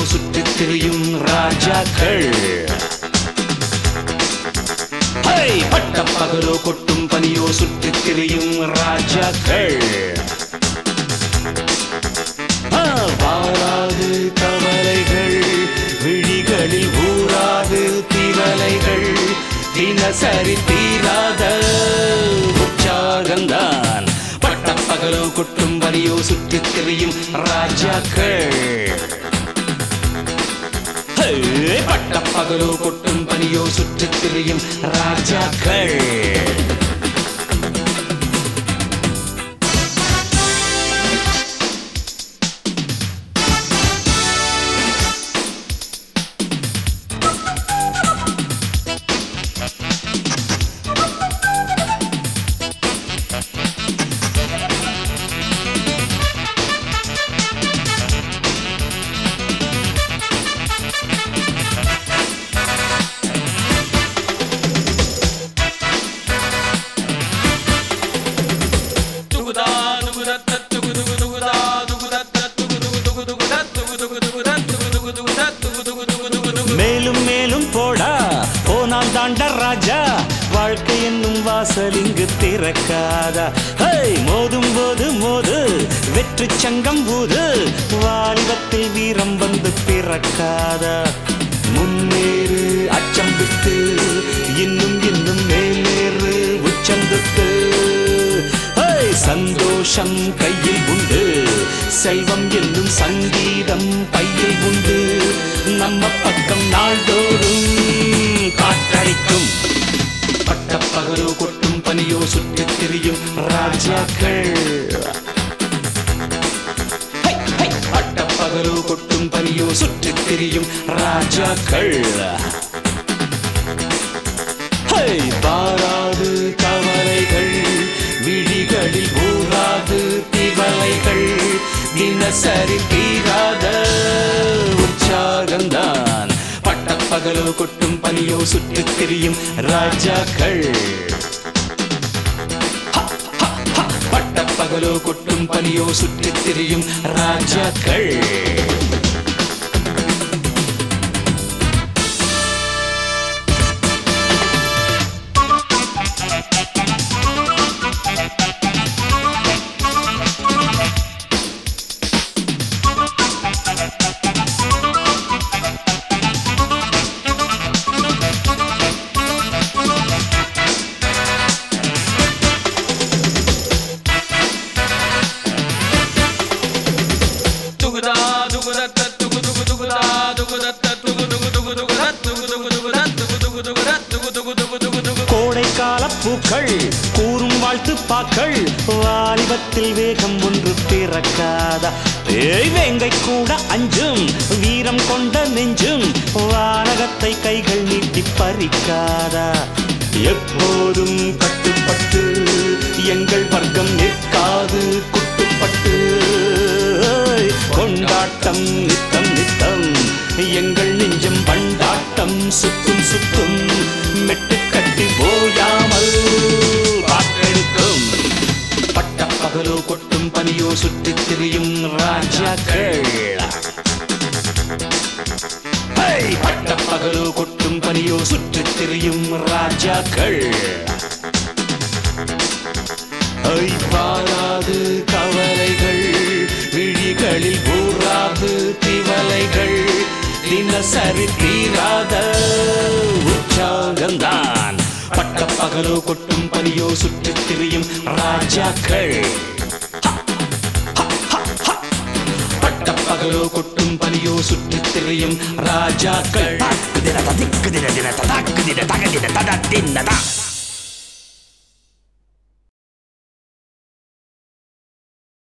சுற்றித் திரியும் ராஜாக்கள் ஹை! பட்டப் பகலோ கொட்டும் பனியோ சுற்றித் திரியும் ராஜாக்கள் ஆ, வாராது கவலைகள் விழிகளில் ஊராது திவலைகள் தினசரி தீராத உற்சாகந்தான் பட்டப் பகலோ கொட்டும் பனியோ சுற்றித் திரியும் ராஜாக்கள் ஹே! பட்டப் பகலோ கொட்டும் பனியோ சுற்றித் திரியும் ராஜாக்கள் மேலும் மேலும் போடா போனால் தாண்ட ராஜா வாழ்க்கை என்னும் வாசல் இங்கு திறக்காதா ஹே மோதும் போது மோது வெற்றி சங்கம் ஊது வாலிபத்தில் வீரம் வந்து பிறக்காதா முன்னேறு அச்சம் விட்டு இன்னும் இன்னும் மேலேறு உச்சந்துட்டு ஹே சந்தோஷம் கையில் உண்டு செல்வம் என்னும் சங்கீதம் பையில் உண்டு நம்ம பக்கம் நாள்தோறும் காற்றடிக்கும் பட்டப்பகலோ கொட்டும் பனியோ சுற்றித் திரியும் ராஜாக்கள் ஹை, ஹை! பட்டப்பகலோ கொட்டும் பனியோ சுற்றித் திரியும் ராஜாக்கள் ஹை! பாராது கவலைகள் விழிகளில் ஊராது திவலைகள் தினசரி தீராத உற்சாகந்தான் பட்டப்பகலோ கொட்டும் பனியோ சுற்றித் திரியும் ராஜாக்கள் ஹ, ஹ, ஹ! பட்டப்பகலோ கொட்டும் பனியோ சுற்றித் திரியும் ராஜாக்கள் கோடைக்கால பூக்கள் கூறும் வாழ்த்து பாக்கள் வாலிபத்தில் வேகம் ஒன்று பிறக்காதா ஏய் வேங்கை கூட அஞ்சும் வீரம் கொண்ட நெஞ்சும் வானகத்தை கைகள் நீட்டி பறிக்காதா எப்போதும் கட்டுப்பட்டு எங்கள் வர்க்கம் நிற்காது குட்டுப்பட்டு ஏய், கொண்டாட்டம் நித்தம் நித்தம் எங்கள் நெஞ்சம் பண்டாட்டம் சுத்தும் சுத்தும் மெட்டு கட்டி போயாமல் காற்றெடுக்கும் பட்டப்பகலோ கொட்டும் பனியோ சுற்றித் திரியும் ராஜாக்கள் ஹை! பட்டப்பகலோ கொட்டும் பனியோ சுற்றித் திரியும் ராஜாக்கள் ஐ பாராது கவலைகள் விழிகளில் ஊராது திவலைகள் தினசரி தீராத உற்சாகந்தான் பட்டப்பகலோ கொட்டும் பனியோ சுற்றித் திரியும் ராஜாக்கள் பட்டப்பகலோ கொட்டும் பனியோ சுற்றித் திரியும் ராஜாக்கள் தின திக்கு தின தின ததாக்கு தின தக தின தத தின்னதா